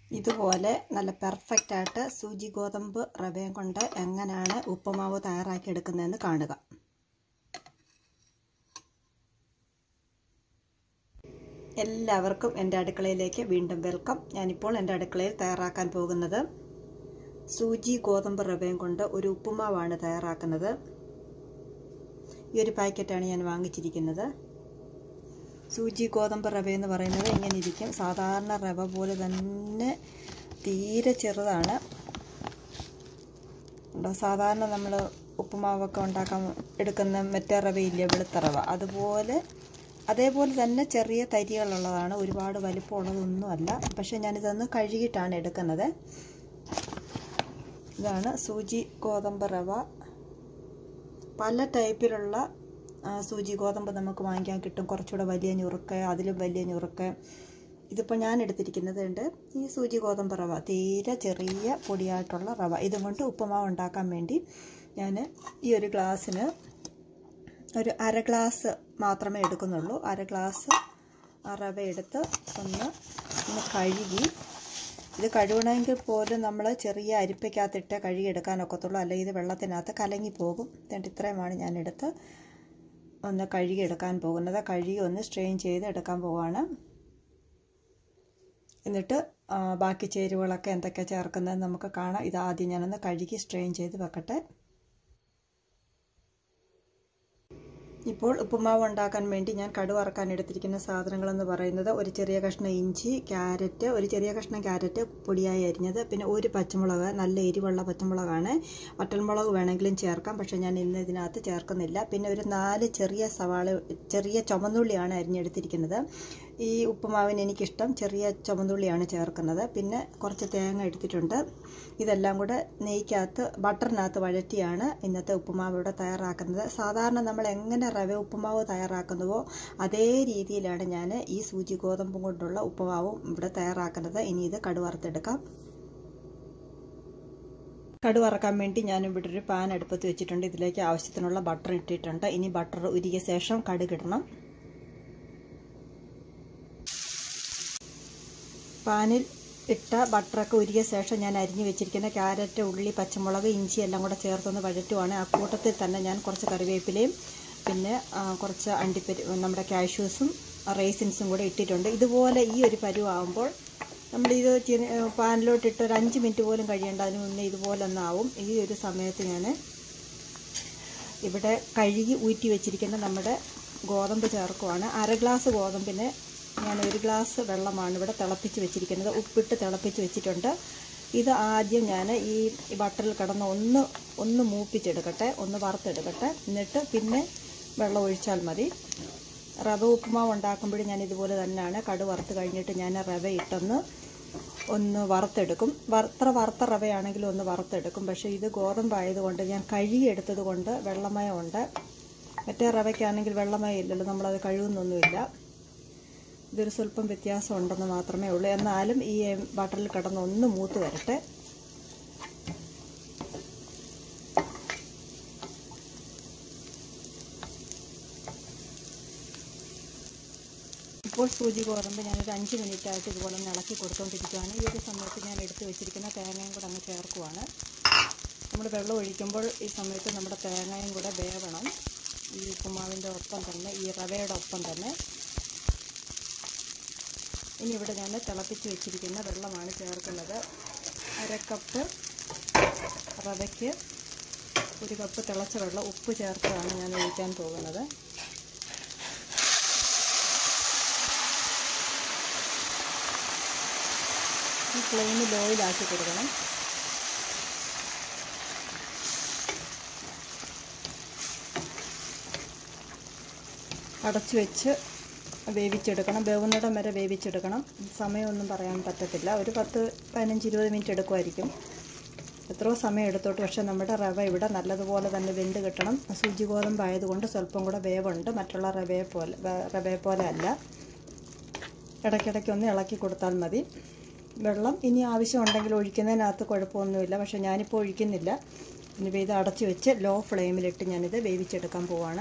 ഇതുപോലെ നല്ല പെർഫെക്റ്റ് ആയിട്ട് സൂചി ഗോതമ്പ് റവയും കൊണ്ട് എങ്ങനെയാണ് ഉപ്പുമാവ് തയ്യാറാക്കി എടുക്കുന്നതെന്ന് കാണുക എല്ലാവർക്കും എൻ്റെ അടുക്കളയിലേക്ക് വീണ്ടും വെൽക്കം ഞാനിപ്പോൾ എൻ്റെ അടുക്കളയിൽ തയ്യാറാക്കാൻ പോകുന്നത് സൂചി ഗോതമ്പ് റവയും കൊണ്ട് ഒരു ഉപ്പുമാവാണ് തയ്യാറാക്കുന്നത് ഈ ഒരു പാക്കറ്റാണ് ഞാൻ വാങ്ങിച്ചിരിക്കുന്നത് സൂചി ഗോതമ്പ് റവ എന്ന് പറയുന്നത് ഇങ്ങനെ ഇരിക്കും സാധാരണ റവ പോലെ തന്നെ തീരെ ചെറുതാണ് ഉണ്ടോ സാധാരണ നമ്മൾ ഉപ്പുമാവൊക്കെ ഉണ്ടാക്കാൻ എടുക്കുന്ന മറ്റേ റവയില്ലേ വെളുത്ത റവ അതുപോലെ അതേപോലെ തന്നെ ചെറിയ തരികളുള്ളതാണ് ഒരുപാട് വലിപ്പമുള്ളതൊന്നുമല്ല പക്ഷേ ഞാനിതൊന്ന് കഴുകിയിട്ടാണ് എടുക്കുന്നത് ഇതാണ് സൂചി ഗോതമ്പ് റവ പല ടൈപ്പിലുള്ള സൂചി ഗോതമ്പ് നമുക്ക് വാങ്ങിക്കാൻ കിട്ടും കുറച്ചുകൂടെ വലിയ ഞുറുക്ക് അതിലും വലിയ ഞുറുക്ക് ഇതിപ്പോൾ ഞാൻ എടുത്തിരിക്കുന്നത് ഉണ്ട് ഈ സൂചി ഗോതമ്പ് റവ തീരെ ചെറിയ പൊടിയായിട്ടുള്ള റവ ഇതും കൊണ്ട് ഉപ്പുമാവ് ഉണ്ടാക്കാൻ വേണ്ടി ഞാൻ ഈ ഒരു ഗ്ലാസ്സിന് ഒരു അര ഗ്ലാസ് മാത്രമേ എടുക്കുന്നുള്ളൂ അര ഗ്ലാസ് റവ എടുത്ത് ഒന്ന് ഒന്ന് കഴുകി ഇത് കഴുകണമെങ്കിൽ പോലും നമ്മൾ ചെറിയ അരിപ്പയ്ക്കകത്തിട്ട് കഴുകിയെടുക്കാൻ ഒക്കത്തുള്ളൂ അല്ലെങ്കിൽ ഇത് വെള്ളത്തിനകത്ത് കലങ്ങി പോകും എന്നിട്ട് ഇത്രയുമാണ് ഞാൻ എടുത്ത് ഒന്ന് കഴുകിയെടുക്കാൻ പോകുന്നത് കഴുകി ഒന്ന് സ്ട്രെയിൻ ചെയ്ത് എടുക്കാൻ പോവാണ് എന്നിട്ട് ബാക്കി ചേരുവകളൊക്കെ എന്തൊക്കെ ചേർക്കുന്നത് നമുക്ക് കാണാം ഇത് ആദ്യം ഞാനൊന്ന് കഴുകി സ്ട്രെയിൻ ചെയ്ത് വെക്കട്ടെ ഇപ്പോൾ ഉപ്പുമാവ് ഉണ്ടാക്കാൻ വേണ്ടി ഞാൻ കടു വറക്കാൻ എടുത്തിരിക്കുന്ന സാധനങ്ങളെന്ന് പറയുന്നത് ഒരു ചെറിയ കഷ്ണം ഇഞ്ചി ക്യാരറ്റ് ഒരു ചെറിയ കഷ്ണം ക്യാരറ്റ് പൊടിയായി അരിഞ്ഞത് പിന്നെ ഒരു പച്ചമുളക് നല്ല എരിവുള്ള പച്ചമുളകാണ് വട്ടൽമുളക് വേണമെങ്കിലും ചേർക്കാം പക്ഷേ ഞാൻ ഇന്ന് ഇതിനകത്ത് ചേർക്കുന്നില്ല പിന്നെ ഒരു നാല് ചെറിയ സവാള ചെറിയ ചുമന്നുള്ളിയാണ് അരിഞ്ഞെടുത്തിരിക്കുന്നത് ഈ ഉപ്പുമാവിന് എനിക്കിഷ്ടം ചെറിയ ചുമന്നുള്ളിയാണ് ചേർക്കുന്നത് പിന്നെ കുറച്ച് തേങ്ങ എടുത്തിട്ടുണ്ട് ഇതെല്ലാം കൂടെ നെയ്ക്കകത്ത് ബട്ടറിനകത്ത് വഴറ്റിയാണ് ഇന്നത്തെ ഉപ്പുമാവ് ഇവിടെ തയ്യാറാക്കുന്നത് സാധാരണ നമ്മൾ എങ്ങനെ റവ ഉപ്പുമാവ് തയ്യാറാക്കുന്നുവോ അതേ രീതിയിലാണ് ഞാൻ ഈ സൂചി ഗോതമ്പും കൊണ്ടുള്ള ഉപ്പുമാവും ഇവിടെ തയ്യാറാക്കുന്നത് ഇനി ഇത് കടുവറുത്തെടുക്കാം കടു വറക്കാൻ വേണ്ടി ഞാൻ ഇവിടെ ഒരു പാൻ അടുപ്പത്ത് വെച്ചിട്ടുണ്ട് ഇതിലേക്ക് ആവശ്യത്തിനുള്ള ബട്ടർ ഇട്ടിട്ടുണ്ട് ഇനി ബട്ടർ ഉരുകിയ ശേഷം കടുകിടണം പാനിൽ ഇട്ട ബട്ടറൊക്കെ ഉരുകിയ ശേഷം ഞാൻ അരിഞ്ഞു വെച്ചിരിക്കുന്ന ക്യാരറ്റ് ഉള്ളി പച്ചമുളക് ഇഞ്ചി എല്ലാം കൂടെ ചേർത്തൊന്ന് വഴറ്റുവാണ് ആ കൂട്ടത്തിൽ തന്നെ ഞാൻ കുറച്ച് കറിവേപ്പിലയും പിന്നെ കുറച്ച് അണ്ടിപ്പരി നമ്മുടെ കാഷ്യൂസും റേസിൻസും കൂടെ ഇട്ടിട്ടുണ്ട് ഇതുപോലെ ഈ ഒരു പരുവാകുമ്പോൾ നമ്മളിത് പാനിലോട്ടിട്ട് ഒരു അഞ്ച് മിനിറ്റ് പോലും കഴിയേണ്ട അതിന് മുന്നേ ഇതുപോലെ ഒന്നാവും ഈ ഒരു സമയത്ത് ഞാൻ ഇവിടെ കഴുകി ഊറ്റി വെച്ചിരിക്കുന്ന നമ്മുടെ ഗോതമ്പ് ചേർക്കുവാണ് അര ഗ്ലാസ് ഗോതമ്പിന് ഞാൻ ഒരു ഗ്ലാസ് വെള്ളമാണ് ഇവിടെ തിളപ്പിച്ച് വെച്ചിരിക്കുന്നത് ഉപ്പിട്ട് തിളപ്പിച്ച് വെച്ചിട്ടുണ്ട് ഇത് ആദ്യം ഞാൻ ഈ ബട്ടറിൽ കിടന്ന് ഒന്ന് ഒന്ന് മൂപ്പിച്ചെടുക്കട്ടെ ഒന്ന് വറുത്തെടുക്കട്ടെ എന്നിട്ട് പിന്നെ വെള്ളം ഒഴിച്ചാൽ മതി റവ ഉപ്പുമാവ് ഉണ്ടാക്കുമ്പോഴും ഞാൻ ഇതുപോലെ തന്നെയാണ് കടു വറുത്ത് കഴിഞ്ഞിട്ട് ഞാൻ റവ ഇട്ടൊന്ന് ഒന്ന് വറുത്തെടുക്കും വറുത്ത വറുത്ത റവയാണെങ്കിലും ഒന്ന് വറുത്തെടുക്കും പക്ഷേ ഇത് ഗോതമ്പായതുകൊണ്ട് ഞാൻ കഴുകിയെടുത്തത് കൊണ്ട് വെള്ളമയമുണ്ട് മറ്റേ റവയ്ക്കാണെങ്കിൽ വെള്ളമയം ഇല്ലല്ലോ നമ്മളത് കഴുകുന്നൊന്നുമില്ല ഇതൊരു സ്വല്പം വ്യത്യാസം ഉണ്ടെന്ന് മാത്രമേ ഉള്ളൂ എന്നാലും ഈ ബട്ടറിൽ കിടന്ന് ഒന്ന് മൂത്ത് വരട്ടെ ഇപ്പോൾ സൂചി ഗോതമ്പ് ഞാനൊരു അഞ്ച് മിനിറ്റായിട്ട് ഇതുപോലെ ഒന്ന് ഇളക്കി കൊടുത്തുകൊണ്ടിരിക്കുകയാണ് ഈ ഒരു സമയത്ത് ഞാൻ എടുത്തു വെച്ചിരിക്കുന്ന തേങ്ങയും കൂടെ അങ്ങ് ചേർക്കുവാണ് നമ്മൾ വെള്ളം ഒഴിക്കുമ്പോൾ ഈ സമയത്ത് നമ്മുടെ തേങ്ങയും കൂടെ വേവണം ഈ ഉപ്പുമാവിൻ്റെ ഒപ്പം തന്നെ ഈ റവയുടെ ഒപ്പം തന്നെ ഇനി ഇവിടെ ഞാൻ തിളപ്പിച്ച് വെച്ചിരിക്കുന്ന വെള്ളമാണ് ചേർക്കുന്നത് അര കപ്പ് റവയ്ക്ക് ഒരു കപ്പ് തിളച്ച വെള്ളം ഉപ്പ് ചേർത്താണ് ഞാൻ ഒഴിക്കാൻ പോകുന്നത് ഈ ഫ്ലെയിം ലോയിലാക്കി കൊടുക്കണം അടച്ചു വെച്ച് വേവിച്ചെടുക്കണം വേവുന്നിടം വരെ വേവിച്ചെടുക്കണം സമയമൊന്നും പറയാൻ പറ്റത്തില്ല ഒരു പത്ത് പതിനഞ്ച് ഇരുപത് മിനിറ്റ് എടുക്കുമായിരിക്കും എത്രയോ സമയം എടുത്തോട്ട് പക്ഷേ നമ്മുടെ റവ ഇവിടെ നല്ലതുപോലെ തന്നെ വെന്ത് കിട്ടണം സൂചി ഗോതമ്പ് ആയതുകൊണ്ട് സ്വല്പം കൂടെ വേവുണ്ട് മറ്റുള്ള റവയെ പോലെ റവയെ പോലെ അല്ല ഇടയ്ക്കിടയ്ക്ക് ഒന്ന് ഇളക്കി കൊടുത്താൽ മതി വെള്ളം ഇനി ആവശ്യമുണ്ടെങ്കിൽ ഒഴിക്കുന്നതിനകത്ത് കുഴപ്പമൊന്നുമില്ല പക്ഷേ ഞാനിപ്പോൾ ഒഴിക്കുന്നില്ല ഇനിയിപ്പോൾ ഇത് അടച്ചു വെച്ച് ലോ ഫ്ലെയിമിലിട്ട് ഞാനിത് വേവിച്ചെടുക്കാൻ പോവാണ്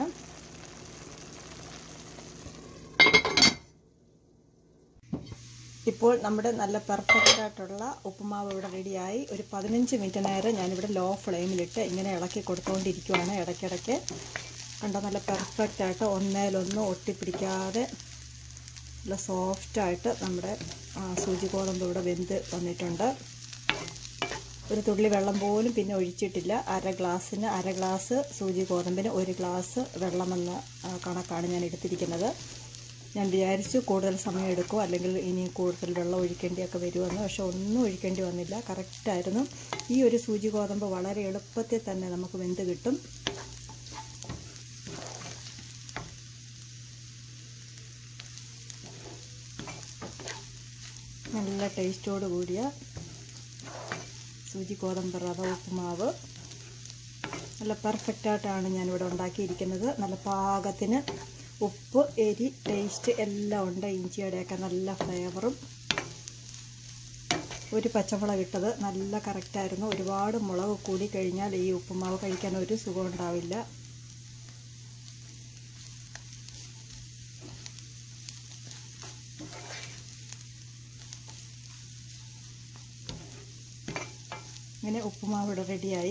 ഇപ്പോൾ നമ്മുടെ നല്ല പെർഫെക്റ്റ് ആയിട്ടുള്ള ഉപ്പുമാവ് ഇവിടെ റെഡിയായി ഒരു പതിനഞ്ച് മിനിറ്റ് നേരം ഞാനിവിടെ ലോ ഫ്ലെയിമിലിട്ട് ഇങ്ങനെ ഇളക്കി കൊടുത്തുകൊണ്ടിരിക്കുവാണ് ഇടയ്ക്കിടയ്ക്ക് കണ്ടോ നല്ല പെർഫെക്റ്റ് ആയിട്ട് ഒന്നേലൊന്നും ഒട്ടിപ്പിടിക്കാതെ നല്ല സോഫ്റ്റായിട്ട് നമ്മുടെ ആ, സൂചി ഗോതമ്പ് ഇവിടെ വെന്ത് വന്നിട്ടുണ്ട് ഒരു തുള്ളി വെള്ളം പോലും പിന്നെ ഒഴിച്ചിട്ടില്ല അര ഗ്ലാസ്സിന് അര ഗ്ലാസ് സൂചി ഗോതമ്പിന് ഒരു ഗ്ലാസ് വെള്ളമെന്ന ആ, കണക്കാണ് ഞാൻ എടുത്തിരിക്കുന്നത് ഞാൻ വിചാരിച്ചു കൂടുതൽ സമയം എടുക്കും അല്ലെങ്കിൽ ഇനി കൂടുതൽ വെള്ളം ഒഴിക്കേണ്ടിയൊക്കെ വരുമെന്ന് പക്ഷെ ഒന്നും ഒഴിക്കേണ്ടി വന്നില്ല കറക്റ്റായിരുന്നു ഈ ഒരു സൂചി ഗോതമ്പ് വളരെ എളുപ്പത്തിൽ തന്നെ നമുക്ക് വെന്ത് കിട്ടും നല്ല ടേസ്റ്റോട് കൂടിയ സൂചി ഗോതമ്പ് റവ ഉപ്പുമാവ് നല്ല പെർഫെക്റ്റായിട്ടാണ് ഞാനിവിടെ ഉണ്ടാക്കിയിരിക്കുന്നത് നല്ല പാകത്തിന് ഉപ്പ് എരി ടേസ്റ്റ് എല്ലാം ഉണ്ട് ഇഞ്ചിയുടെയൊക്കെ നല്ല ഫ്ലേവറും ഒരു പച്ചമുളക് ഇട്ടത് നല്ല കറക്റ്റായിരുന്നു ഒരുപാട് മുളക് കൂടി കഴിഞ്ഞാൽ ഈ ഉപ്പുമാവ് കഴിക്കാൻ ഒരു സുഖം ഉണ്ടാവില്ല ഇങ്ങനെ ഉപ്പുമാവ് ഇവിടെ റെഡിയായി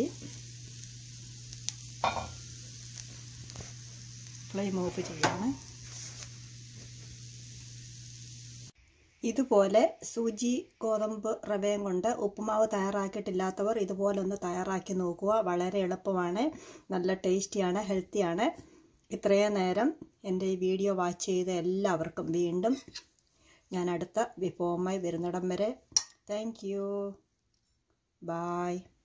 ഫ്ലെയിം ഓഫ് ചെയ്യാണ് ഇതുപോലെ സൂചി ഗോതമ്പ് റവയും കൊണ്ട് ഉപ്പുമാവ് തയ്യാറാക്കിയിട്ടില്ലാത്തവർ ഇതുപോലെ ഒന്ന് തയ്യാറാക്കി നോക്കുക വളരെ എളുപ്പമാണ് നല്ല ടേസ്റ്റിയാണ് ഹെൽത്തിയാണ് ഇത്രയും നേരം എൻ്റെ ഈ വീഡിയോ വാച്ച് ചെയ്ത എല്ലാവർക്കും വീണ്ടും ഞാൻ അടുത്ത വിഭവമായി വരുന്നിടം വരെ താങ്ക് യു ബായ്